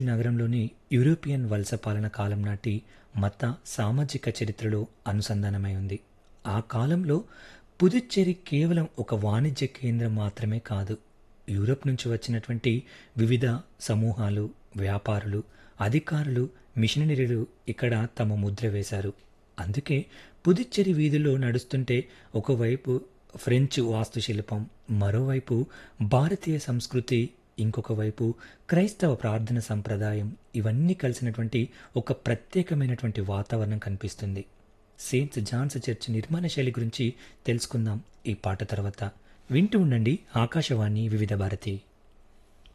నగరంలోని యూరోపియన్ వలస పాలన కాలం నాటి మత సామాజిక చరిత్రలో అనుసంధానమై ఉంది ఆ కాలంలో పుదుచ్చేరి కేవలం ఒక వాణిజ్య కేంద్రం మాత్రమే కాదు యూరప్ నుంచి వచ్చినటువంటి వివిధ సమూహాలు వ్యాపారులు అధికారులు మిషనరీలు ఇక్కడ తమ ముద్ర వేశారు అందుకే పుదుచ్చేరి వీధుల్లో నడుస్తుంటే ఒకవైపు ఫ్రెంచ్ వాస్తుశిల్పం మరోవైపు భారతీయ సంస్కృతి ఇంకొక వైపు క్రైస్తవ ప్రార్థన సంప్రదాయం ఇవన్నీ కలిసినటువంటి ఒక ప్రత్యేకమైనటువంటి వాతావరణం కనిపిస్తుంది సెయింట్ జాన్స్ చర్చ్ నిర్మాణ శైలి గురించి తెలుసుకుందాం ఈ పాట తర్వాత వింటూ ఉండండి ఆకాశవాణి వివిధ భారతి